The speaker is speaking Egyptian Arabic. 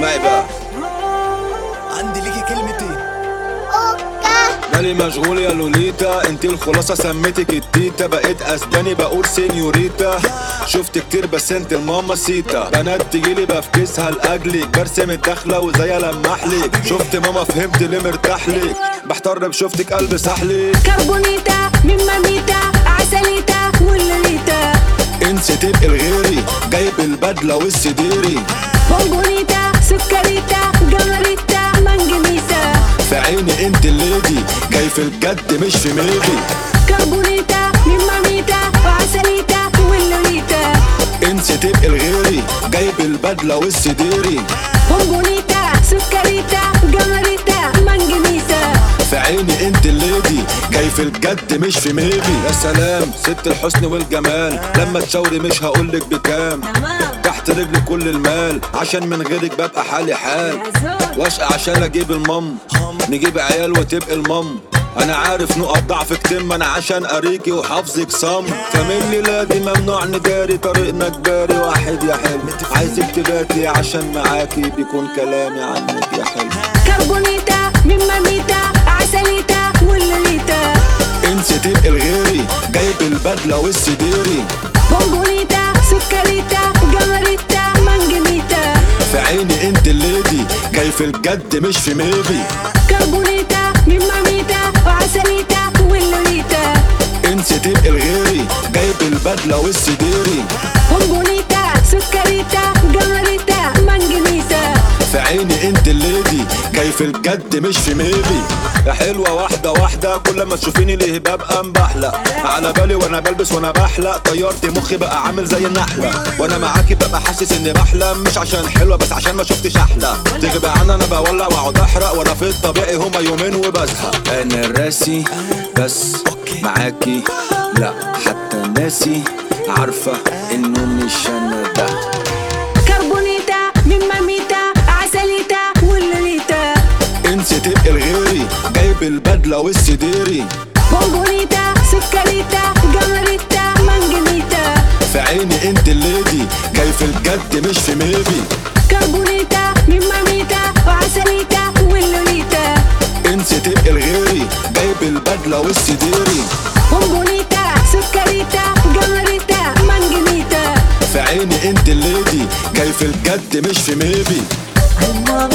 اسمعي بقى عندي ليكي كلمتين مالي مشغول يا لوليتا انت الخلاصة سميتك التيتا بقيت اسباني بقول سينيوريتا شفت كتير بس انت الماما سيتا بنات تجيلي بفكسها لاجلك برسم الدخلة وزي لمحلك شفت ماما فهمت ليه مرتاحلك بحتر بشوفتك قلب سحلك كربونيتا من ماميتا عسليتا واللوليتا انسي تبقي الغيري جايب البدلة والسديري بونبونيتا سكريتا جمريتا منجنيسا في عيني انت الليدي جاي في الجد مش في ميبي كربونيتا من ماميتا وعسليتا واللوليتا انسي تبقي الغيري جايب البدلة والسديري بونبونيتا سكريتا جمريتا منجنيسا في عيني انت الليدي جاي في الجد مش في ميبي يا سلام ست الحسن والجمال لما تشاوري مش هقولك بكام تحت رجلي كل المال عشان من غيرك ببقى حالي حال واشقى عشان اجيب المم نجيب عيال وتبقى المم انا عارف نقط ضعفك تم انا عشان اريكي وحافظك صم فمني لا دي ممنوع نداري طريقنا جباري واحد يا حلم عايزك تباتي عشان معاكي بيكون كلامي عنك يا حلم كربونيتا من ماميتا عسليتا واللوليتا انسي تبقي الغيري جايب البدلة والسديري بونبونيتا سكريتا جمريتا منجنيتا في عيني انت الليدي جاي في الجد مش في ميبي كربونيتا من ماميتا وعسليتا واللوليتا انسي تبقي الغيري جايب البدلة والسديري بونبونيتا سكريتا جمريتا منجنيسا في عيني انت الليدي جاي في الجد مش في ميبي يا حلوة واحدة واحدة كل ما تشوفيني ليه ببقى مبحلق على بالي وانا بلبس وانا بحلق طيرت مخي بقى عامل زي النحلة وانا معاكي ببقى حاسس اني بحلم مش عشان حلوة بس عشان ما شفتش احلى تغيب عني انا بولع واقعد احرق وانا في الطبيعي هما يومين وبزهق انا راسي بس معاكي لا حتى ناسي عارفة انه مش انا ده كربونيتا من ماميتا عسليتا واللوليتا انسي تبقي الغيري جايب البدلة والسديري بونبونيتا سكريتا جمريتا منجنيتا في عيني انت الليدي جاي في الجد مش في ميبي كربونيتا من ماميتا وعسليتا واللوليتا انسي تبقي الغيري جايب البدلة والسديري بونبونيتا سكريتا جمريتا منجنيتا في عيني انت الليدي جاي في الجد مش في ميبي الماما